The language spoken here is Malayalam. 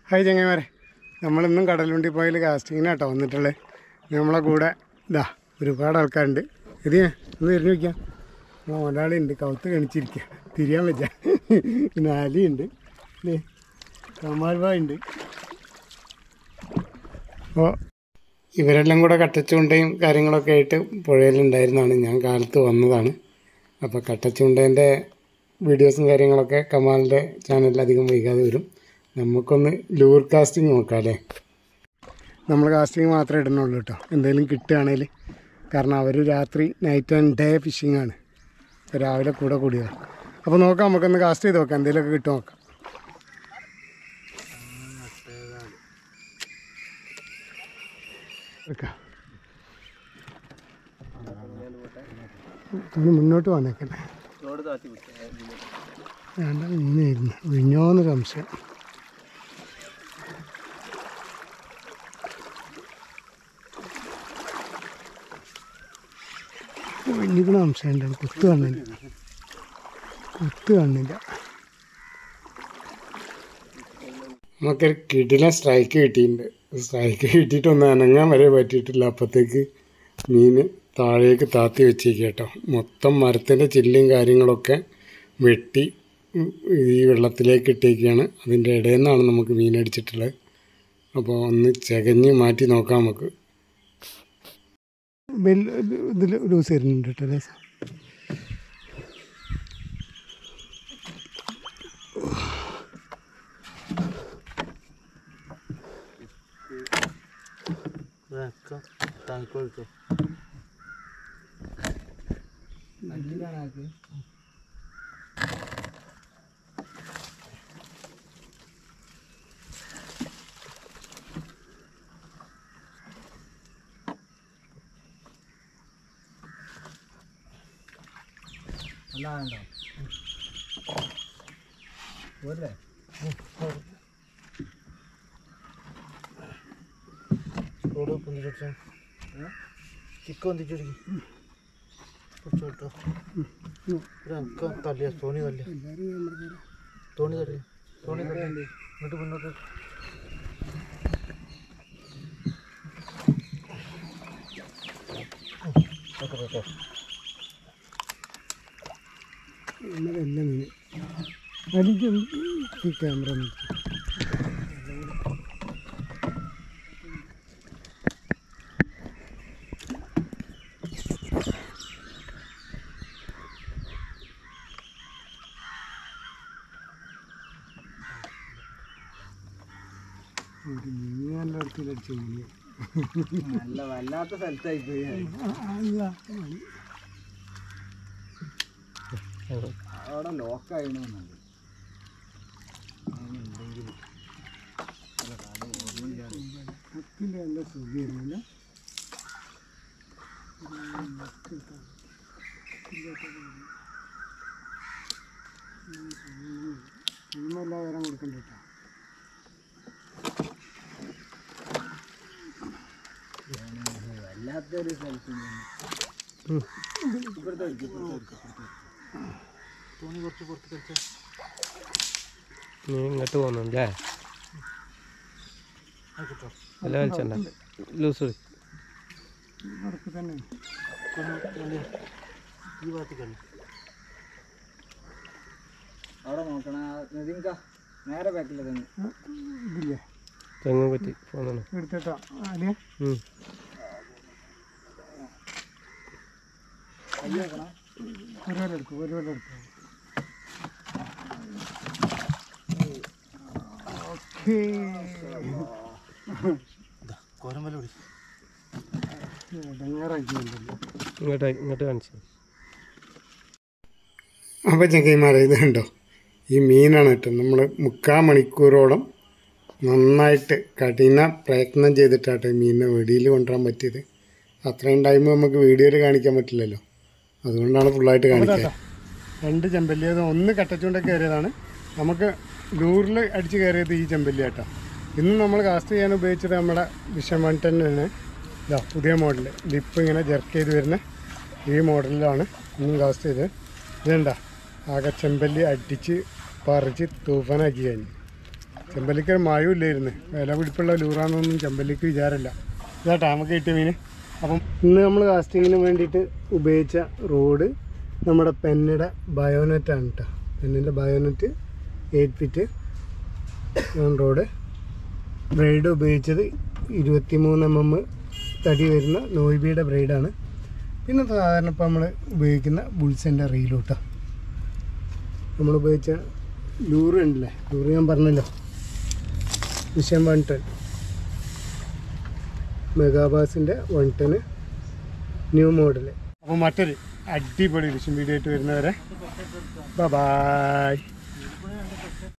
ഹായ് ചങ്ങന്മാരെ നമ്മളിന്നും കടലുണ്ടി പോയിൽ കാസ്റ്റിങ്ങിനാട്ടോ വന്നിട്ടുള്ളത് നമ്മളെ കൂടെ ഇതാ ഒരുപാട് ആൾക്കാരുണ്ട് ഇത് ഒന്ന് തിരിഞ്ഞു വയ്ക്കാം നമ്മളെ മുതലാളി ഉണ്ട് കൗത്ത് കണിച്ചിരിക്കുക തിരിയാൻ വെച്ച പിന്നെ അലിയുണ്ട് ഇല്ലേ കമാൽബായ് ഉണ്ട് അപ്പോൾ ഇവരെല്ലാം കൂടെ കട്ടച്ചുണ്ടയും കാര്യങ്ങളൊക്കെ ആയിട്ട് പുഴയിലുണ്ടായിരുന്നതാണ് ഞാൻ കാലത്ത് വന്നതാണ് അപ്പോൾ കട്ടച്ചുണ്ടേൻ്റെ വീഡിയോസും കാര്യങ്ങളൊക്കെ കമാലിൻ്റെ ചാനലിൽ അധികം വൈകാതെ വരും നമുക്കൊന്ന് ലൂർ കാസ്റ്റിംഗ് നോക്കാം അല്ലേ നമ്മൾ കാസ്റ്റിംഗ് മാത്രമേ ഇടുന്നുള്ളൂ കേട്ടോ എന്തെങ്കിലും കിട്ടുകയാണെങ്കിൽ കാരണം അവർ രാത്രി നൈറ്റ് ആൻഡ് ഡേ ഫിഷിംഗ് ആണ് ഇപ്പോൾ രാവിലെ കൂടെ കൂടിയതാണ് അപ്പോൾ നോക്കാം നമുക്കൊന്ന് കാസ്റ്റ് ചെയ്ത് നോക്കാം എന്തെങ്കിലുമൊക്കെ കിട്ടും നോക്കാം എടുക്കാം തുണി മുന്നോട്ട് വന്നേക്കല്ലേ വേണ്ട മീനായിരുന്നു ഒഴിഞ്ഞോന്ന് സംശയം ഒഴിഞ്ഞിക്കണ സംശയം ഉണ്ട് കുത്ത് കണ്ണില്ല കുത്ത് കണ്ണില്ല നമുക്കൊരു കിടിലൻ സ്ട്രൈക്ക് കിട്ടിയിട്ടുണ്ട് സ്ട്രൈക്ക് കിട്ടിയിട്ട് ഒന്ന് അനങ്ങാൻ വരെ പറ്റിയിട്ടില്ല അപ്പോഴത്തേക്ക് മീൻ താഴേക്ക് താത്തി വെച്ചേക്ക് കേട്ടോ മൊത്തം മരത്തിൻ്റെ ചില്ലും കാര്യങ്ങളൊക്കെ വെട്ടി ഉം, ഈ വെള്ളത്തിലേക്ക് ഇട്ടേക്കാണ് അതിൻ്റെ ഇടയിൽ നിന്നാണ് നമുക്ക് മീൻ അടിച്ചിട്ടുള്ളത് അപ്പോൾ ഒന്ന് ചകഞ്ഞ് മാറ്റി നോക്കാം നമുക്ക് ഇതിൽ ലൂസ് വരുന്നുണ്ട് കേട്ടോ ലേശം. ചിക്കൻ തിരിച്ചടിക്ക് പിടിച്ചോട്ടോ തള്ളിയ തോണി തള്ളിയ തോണി തള്ളി തോണി തള്ളി ഇങ്ങോട്ട് മുന്നോട്ട് ഇന്നലെല്ലാം മീൻ എനിക്ക് ഈ ക്യാമറ നോക്കി ഒരു മീൻ നല്ല അടുത്തിലടിച്ചു മീൻ നല്ല വല്ലാത്ത സ്ഥലത്തായി പോയി അല്ല അവിടെ ലോക്കായിരുന്നു കത്തിൻ്റെ നല്ല സുഖമായിരുന്നില്ല ഇന്നെല്ലാം വരാൻ കൊടുക്കണ്ട കേട്ടോ വല്ലാത്തൊരു സ്ഥലത്ത് തോണി കുറച്ച് പുറത്ത് കളിച്ച നീ ഇങ്ങോട്ട് പോകുന്നുണ്ടല്ലേ കിട്ടോ അല്ല വലിച്ചണ്ട ലൂസ് നടക്ക് തന്നെ ഈ ഭാഗത്ത് കളി അവിടെ നോക്കണ നിതിങ്ക നേരെ ബാക്കിൽ തന്നെ ഇതില്ലേ തെങ്ങ് പറ്റി പോകുന്നു എടുത്തിട്ടോ അല്ലേ കയ്യ വെക്കണം ഒരു പോലെ എടുക്കും ഒരു പോലെ എടുക്കും ഓക്കേ കോരമ്പല പിടി ഇടങ്ങേറായിട്ടുണ്ടല്ലോ ഇങ്ങോട്ട് ഇങ്ങോട്ട് കാണിച്ചു അപ്പോൾ ചങ്ങൈമാരെ ഇത് കണ്ടോ ഈ മീനാണ് കേട്ടോ നമ്മൾ മുക്കാൽ മണിക്കൂറോളം നന്നായിട്ട് കഠിന പ്രയത്നം ചെയ്തിട്ടാട്ടോ ഈ മീനിനെ വെടിയിൽ കൊണ്ടുവരാൻ പറ്റിയത് അത്രയും ടൈം നമുക്ക് വീഡിയോയിൽ കാണിക്കാൻ പറ്റില്ലല്ലോ അതുകൊണ്ടാണ് ഫുള്ളായിട്ട് കാണിക്കുക രണ്ട് ചെമ്പല്ലിയത് ഒന്ന് കട്ടച്ചുകൊണ്ടൊക്കെ കയറിയതാണ് നമുക്ക് ലൂറിൽ അടിച്ച് കയറിയത് ഈ ചെമ്പല്ലി കേട്ടോ ഇന്ന് നമ്മൾ കാസ്റ്റ് ചെയ്യാൻ ഉപയോഗിച്ചത് നമ്മുടെ വിഷം വൺ ടെന്നാണ് ഇതാ പുതിയ മോഡൽ ലിപ്പ് ഇങ്ങനെ ജെർക്ക് ചെയ്ത് വരുന്ന ഈ മോഡലിലാണ് ഇന്നും കാസ്റ്റ് ചെയ്തത് ഇതെന്താ ആകെ ചെമ്പല്ലി അടിച്ച് പറിച്ച് തൂഫാനാക്കി കഴിഞ്ഞു ചെമ്പല്ലിക്ക് ഒരു മഴയും ഇല്ലായിരുന്നു വില പിടിപ്പുള്ള ലൂറാന്നൊന്നും ചെമ്പല്ലിക്ക് വിചാരമില്ല ഇതാട്ടാ നമുക്ക് കിട്ടിയ മീൻ അപ്പം ഇന്ന് നമ്മൾ കാസ്റ്റിങ്ങിന് വേണ്ടിയിട്ട് ഉപയോഗിച്ച റോഡ് നമ്മുടെ പെന്നിയുടെ ബയോനെറ്റാണ് കേട്ടോ പെന്നിൻ്റെ bayonet eight feet rod braid ഉപയോഗിച്ചത് ഇരുപത്തി മൂന്ന് എം എം തടി വരുന്ന നോയിബിയുടെ ബ്രൈഡാണ് പിന്നെ സാധാരണ ഇപ്പോൾ നമ്മൾ ഉപയോഗിക്കുന്ന ബുൾസിൻ്റെ റീലും കേട്ടോ നമ്മൾ ഉപയോഗിച്ച ലൂറ് ഉണ്ടല്ലേ ലൂറ് ഞാൻ പറഞ്ഞല്ലോ വിഷൻ വൺ ടെൻ മെഗാബാസിൻ്റെ വൺ ടെന് ന്യൂ മോഡൽ അപ്പോൾ മറ്റൊരു അടിപൊളി വിഷൻ വീഡിയോ ആയിട്ട് വരുന്നവരെ ബൈ